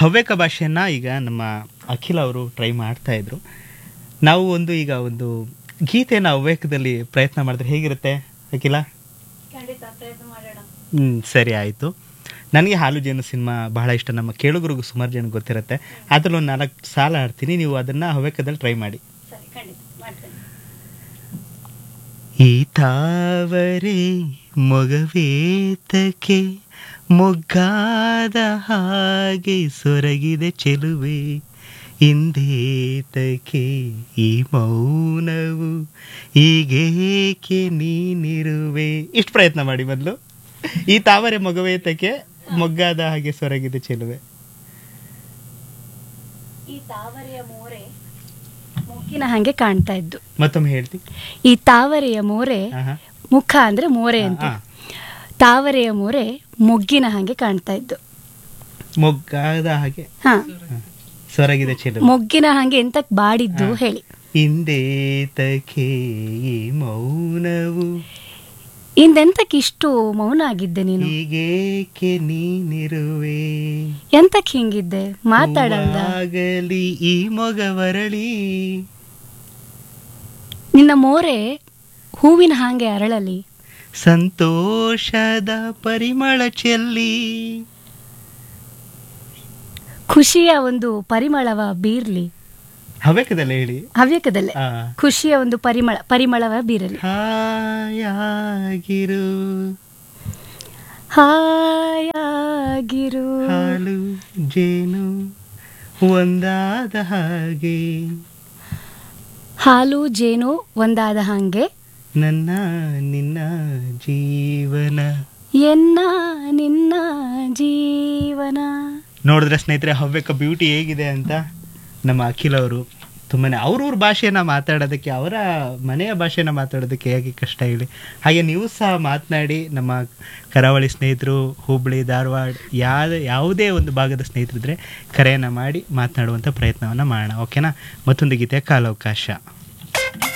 ಹವ್ಯಕ ಭಾಷೆಯನ್ನ ಈಗ ನಮ್ಮ ಅಖಿಲ ಅವರು ಟ್ರೈ ಮಾಡ್ತಾ ಇದ್ರು ನಾವು ಒಂದು ಈಗ ಒಂದು ಗೀತೆನ ಹವ್ಯಕದಲ್ಲಿ ಪ್ರಯತ್ನ ಮಾಡಿದ್ರೆ ಹೇಗಿರುತ್ತೆ ಅಖಿಲ ಖಂಡಿತ ಪ್ರಯತ್ನ ಮಾಡೋಣ ಹ್ಮ್ ಸರಿ ಆಯಿತು ನನಗೆ ಹಾಲು ಜೇನು ಸಿನಿಮಾ ಬಹಳ ಇಷ್ಟ ನಮ್ಮ ಕೇಳುಗರಿಗೂ ಸುಮಾರು ಜನ ಗೊತ್ತಿರುತ್ತೆ ಅದ್ರಲ್ಲಿ ಒಂದು ನಾಲ್ಕು ಸಾಲ ಆಡ್ತೀನಿ ನೀವು ಅದನ್ನ ಹವ್ಯಕದಲ್ಲಿ ಟ್ರೈ ಮಾಡಿ ಸರಿ ಖಂಡಿತ ಮಾಡ್ತೇನೆ ಈ ತಾವರೆ ಮೊಗವೇತಕ್ಕೆ ಮೊಗ್ಗಾದ ಹಾಗೆ ಸೊರಗಿದೆ ಚೆಲುವೆ ಇಂದೇತಕ್ಕೆ ಈ ಮೌನವು ಈಗೇಕೆ ನೀನಿರುವೆ ಇಷ್ಟು ಪ್ರಯತ್ನ ಮಾಡಿ ಮೊದಲು ಈ ತಾವರೆ ಮೊಗವೇತಕ್ಕೆ ಮೊಗ್ಗಾದ ಹಾಗೆ ಸೊರಗಿದೆ ಚೆಲುವೆ ಈ ತಾವರೆಯ ಮೋರೆ ಮುಗ್ಗಿನ ಹಾಗೆ ಕಾಣ್ತಾ ಇದ್ದು ಮತ್ತೊಮ್ಮೆ ಹೇಳ್ತಿ ಈ ತಾವರೆಯ ಮೋರೆ ಆಹಾ. ಮುಖ ಅಂದ್ರೆ ಮೋರೆ ಅಂತ ಆ, ತಾವರೆಯ ಮೋರೆ ಮೊಗ್ಗಿನ ಹಾಗೆ ಕಾಣ್ತಾ ಇದ್ದು ಮೊಗ್ಗಾದ ಹಾಗೆ ಹಾ ಸೊರಗಿದೆ ಚೆಲುವೆ ಮೊಗ್ಗಿನ ಹಾಗೆ ಎಂತಕ್ ಬಾಡಿದ್ದು ಹೇಳಿ ಹಿಂದೇತಕ್ಕೆ ಈ ಮೌನವು ಇಂದೆಂತಕ್ ಇಷ್ಟು ಮೌನ ಆಗಿದ್ದೆ ನೀನು ಹೀಗೇಕೆ ನೀನಿರುವೆ ಎಂತಕ್ ಹಿಂಗಿದ್ದೆ ಮಾತಾಡಲ್ದ ಆಗಲಿ ಈ ಮೊಗವರಳಿ ನಿನ್ನ ಮೋರೆ ಹೂವಿನ ಹಾಗೆ ಅರಳಲಿ ಸಂತೋಷದ ಪರಿಮಳ ಚೆಲ್ಲಿ ಖುಷಿಯ ಒಂದು ಪರಿಮಳವ ಬೀರ್ಲಿ ಹವ್ಯಕದಲ್ಲ ಹೇಳಿ ಹವ್ಯಕದಲ್ಲೇ ಆ, ಖುಷಿಯ ಒಂದು ಪರಿಮಳ ಪರಿಮಳವ ಬೀರಲಿ ಹಾಯಾಗಿರು ಹಾಯಾಗಿರು ಹಾಲು ಜೇನು ಒಂದಾದ ಹಾಗೆ ಹಾಲು ಜೇನು ಒಂದಾದ ಹಾಗೆ ನನ್ನ ನಿನ್ನ ಜೀವನ ಎನ್ನ ನಿನ್ನ ಜೀವನ ನೋಡಿದ್ರೆ ಸ್ನೇಹಿತರೆ ಹವ್ಯಕ ಬ್ಯೂಟಿ ಹೇಗಿದೆ ಅಂತ ನಮ್ಮ ಅಖಿಲ್ ಅವರು ತುಂಬಾನೇ ಅವ್ರವ್ರ ಭಾಷೆನ ಮಾತಾಡೋದಕ್ಕೆ ಅವರ ಮನೆಯ ಭಾಷೆನ ಮಾತಾಡೋದಕ್ಕೆ ಹೇಗೆ ಕಷ್ಟ ಹೇಳಿ ಹಾಗೆ ನೀವು ಸಹ ಮಾತನಾಡಿ ನಮ್ಮ ಕರಾವಳಿ ಸ್ನೇಹಿತರು ಹುಬ್ಳಿ ಧಾರವಾಡ ಯಾವ ಯಾವುದೇ ಒಂದು ಭಾಗದ ಸ್ನೇಹಿತರಿದ್ರೆ ಕರೆಯನ್ನು ಮಾಡಿ ಮಾತನಾಡುವಂಥ ಪ್ರಯತ್ನವನ್ನು ಮಾಡೋಣ ಓಕೆನಾ ಮತ್ತೊಂದು ಗೀತೆಯ ಕಾಲಾವಕಾಶ